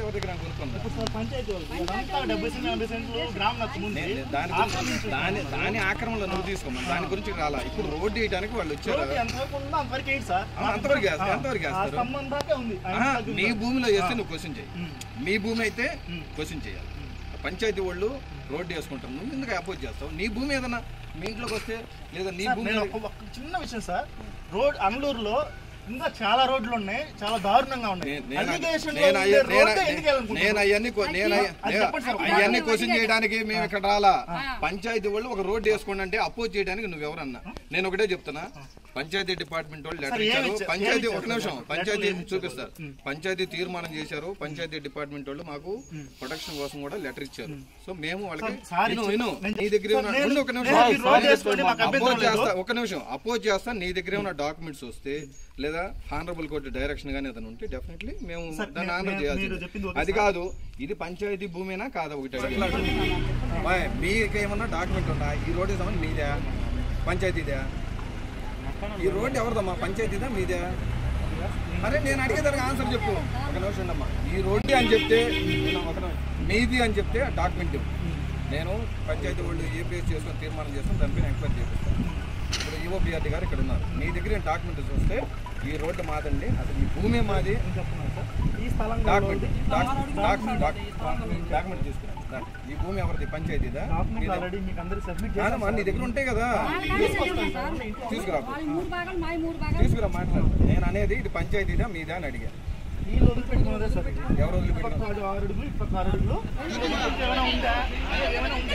ఎవరి దగ్గర కొనుక్కుందా ఇప్పుడు సార్ పంచాయతీ వాళ్ళు ఇదంతా డెబ్బై సెంట్లు ఎనభై సెంట్లు గ్రామ నచ్చు ఉంది నే- నే- దాని గురించి దాని దాని ఆక్రమణలో నువ్వు తీసుకోమని దాని గురించి రాలా ఇప్పుడు రోడ్డు వేయడానికి వాళ్ళు వచ్చారు రోడ్డు ఎంతవరకు ఉందో అంతవరకు ఏంటి సార్ ఆ, అంతవరకు వేస్తారు, అంతవరకు ఆ వేస్తారు. స్తంభం దాకా ఉంది ఆయన ఆహా, తగ్గింది. నీ భూమిలో వేస్తే నువ్వు క్వశ్చన్ చేయి ఉమ్. మీ భూమి అయితే ఉమ్. క్వశ్చన్ చేయాలి పంచాయతీ వాళ్ళు రోడ్డు వేసుకుంటారు నువ్వు ఎందుకు అపోజ్ చేస్తావు నీ భూమి ఏదన్నా మీ ఇంట్లోకి వస్తే లేదా నీ సార్, భూమి నేను ఒక ఒక చిన్న విషయం సార్ రోడ్ అనలూరులో ఇంకా చాలా రోడ్లు ఉన్నాయి చాలా దారుణంగా ఉన్నాయి నేను- నేను- Allegation లో నేను ఉండే అయ్య- రోడ్డే నేను- ఎందుకు నేను వేయాలనుకుంటున్నారు? అవన్నీ కొ- నేను అయ్య- అది చెప్పండి సార్. నేను అవన్నీ క్వశ్చన్ చేయడానికి మేము ఇక్కడ రాలా పంచాయతీ వాళ్ళు ఒక రోడ్డు వేసుకోండి అంటే అపోజ్ చేయడానికి నువ్వు ఎవరన్నా నేను ఒకటే చెప్తున్నా పంచాయతీ డిపార్ట్మెంట్ వాళ్ళు లెటర్ సార్, ఏమి ఇచ్చారు ఇచ్చారు? పంచాయతీ ఏమి ఒక నిమిషం ఇచ్చారు? పంచాయతీ లెటర్లు ఏమి చూపిస్తారు పంచాయతీ తీర్మానం చేశారు పంచాయతీ డిపార్ట్మెంట్ వాళ్ళు మాకు ప్రొటెక్షన్ కోసం కూడా లెటర్ ఇచ్చారు సో మేము వాళ్ళకి సార్, విను, ఇచ్చారు. విను. నేను- నీ దగ్గర సార్, ఉన్న- నేను- ఉండు ఒక నేను నిమిషం ఈ రోడ్ వేసుకోండి, మాకు అభ్యంతరం అపోజ్ లేదు. చేస్తా ఒక నిమిషం అపోజ్ చేస్తా నీ దగ్గర ఉన్న డాక్యుమెంట్స్ వస్తే లేదా హానరబుల్ కోర్టు డైరెక్షన్ గానీ ఏదైనా ఉంటే డెఫినెట్లీ మేము సార్, దాన్ని నేను- ఆనర్ నేను- చేయాల్సింది మీరు చెప్పింది ఓకే అది కాదు ఇది పంచాయతీ భూమేనా కాదా ఒకటి బాయ్, మీకు ఏమన్నా డాక్యుమెంట్ ఉందా ఈ రోడ్డు ఏమన్నా మీదే పంచాయతీదే ఈ రోడ్డు ఎవరిదమ్మా పంచాయతీదా మీదే అరే నేను అడిగేదానికి ఆన్సర్ చెప్పు ఒక నిమిషం అమ్మా ఈ రోడ్డు అని చెప్తే నేను ఒక నిమిషం. మీది అని చెప్తే డాక్యుమెంట్ ఇవ్వు నేను పంచాయతీ వాళ్ళు ఏపీఎస్ చేసుకొని తీర్మానం చేసుకొని దానిపైన ఎంక్వైరీ చేపిస్తాను ఇప్పుడు ఈఓపిఆర్డి గారు ఇక్కడ ఉన్నారు మీ దగ్గర డాక్యుమెంట్ చూస్తే ఈ రోడ్డు మాదండి అసలు ఈ భూమి మాది నేను చెప్తున్నాను సార్. ఈ స్థలం డాక్యుమెంట్ డాక్యుమెంట్ డాక్యుమెంట్ తీసుకురా రా. ఈ భూమి ఎవరిది పంచాయతీదా డాక్యుమెంట్ మీదే? ఆల్రెడీ మీకు అందరికి సబ్మిట్ కాదమ్మా నీ దగ్గర ఉంటాయి కదా తీసుకురా వాళ్ళ మూడు భాగాలు మావి మూడు భాగాలు తీసుకురా మాట్లాడు నేను అనేది ఇది పంచాయతీదా మీదా అని అడిగా వీళ్ళు వదిలిపెట్టుకున్నదే సార్ ఇది. ఎవరు వదిలిపెట్టారు పక్క ఆరు అడుగులు ఇటు పక్క ఆరు అడుగులు ఈ వదిలిపెట్టి ఏమైనా ఉందా అనేది ఏమైనా ఉందా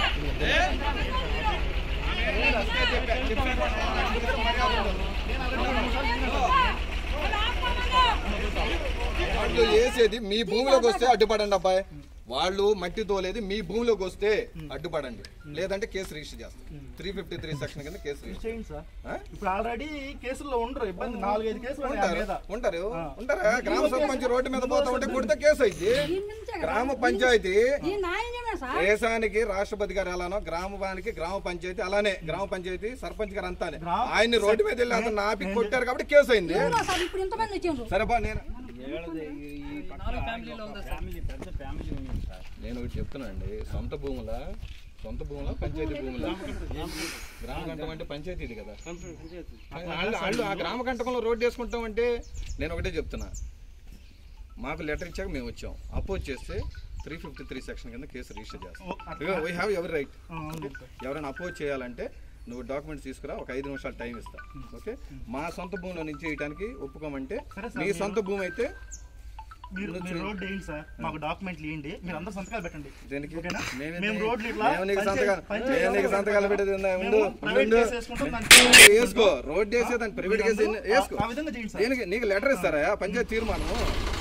వాళ్ళు వేసేది మీ భూమిలోకి వస్తే అడ్డుపడండి అబ్బాయి వాళ్ళు మట్టి తోలేది మీ భూమిలోకి వస్తే అడ్డుపడండి లేదంటే కేసు రిజిస్టర్ చేస్తాం త్రీ ఫిఫ్టీ త్రీ సెక్షన్ కింద కేసు రిజిస్టర్ చేయండి సార్ ఆ? ఇప్పుడు ఆల్రెడీ కేసుల్లో ఉండరు ఇబ్బంది నాలుగైదు కేసులు ఉన్నాయి ఆ ఉంటారు మీద ఉంటారు ఉంటారా గ్రామ సర్పంచ్ రోడ్డు మీద పోతా ఉంటే కొడితే కేసు అయింది గ్రామ పంచాయతీ ఈ నాయనమే సార్ దేశానికి రాష్ట్రపతి గారు ఎలానో గ్రామానికి గ్రామ పంచాయతీ అలానే గ్రామ పంచాయతీ సర్పంచ్ గారు అంతానే గ్రామ- ఆయన్ని రోడ్డు మీద వెళ్ళి అతను ఆపి కొట్టారు కాబట్టి కేసు అయింది ఎవరో సార్ ఇప్పుడు ఇంతమంది వచ్చిండ్రు సరే బా నేను నేను ఒకటి చెప్తున్నా అండి సొంత భూముల సొంత భూముల పంచాయతీ భూముల గ్రామ కంటకం అంటే పంచాయతీది కదా వాళ్ళు వాళ్ళు ఆ గ్రామ కంటకంలో రోడ్డు వేసుకుంటాం అంటే నేను ఒకటే చెప్తున్నా మాకు లెటర్ ఇచ్చాక మేము వచ్చాం అపోజ్ చేస్తే త్రీ ఫిఫ్టీ త్రీ సెక్షన్ కింద కేసు రిజిస్టర్ చేస్తాం వీ హ్యావ్ ఎవరి రైట్ ఆ, ఉంది సార్. ఎవరైనా అపోజ్ చేయాలంటే నువ్వు డాక్యుమెంట్స్ తీసుకురా ఒక ఐదు నిమిషాలు టైం ఇస్తా ఓకే మా సొంత భూమిలో నుంచి వేయడానికి ఒప్పుకోమంటే సరే సార్, మీ సొంత భూమి అయితే మీరు మీరు రోడ్ వేయండి సార్ మాకు డాక్యుమెంట్లు ఇవ్వండి మీరు అందరు సంతకాలు పెట్టండి దేనికి ఓకేనా? నేను మేము రోడ్లు ఇట్లా నేను నీకు పంచాయతీ- సంతకాలు పంచాయతీ నేను నీకు సంతకాలు పెట్టేది ఉందా? ఉండు, మేము ప్రైవేట్ ఉండు. కేసు వేసుకుంటాం, దానికి- వేసుకో రోడ్ వేసే దాన్ని ప్రైవేట్ కేసు మీరు వేసుకో ఆ విధంగా చేయండి సార్ దేనికి నీకు లెటర్ ఇస్తారా పంచాయతీ తీర్మానం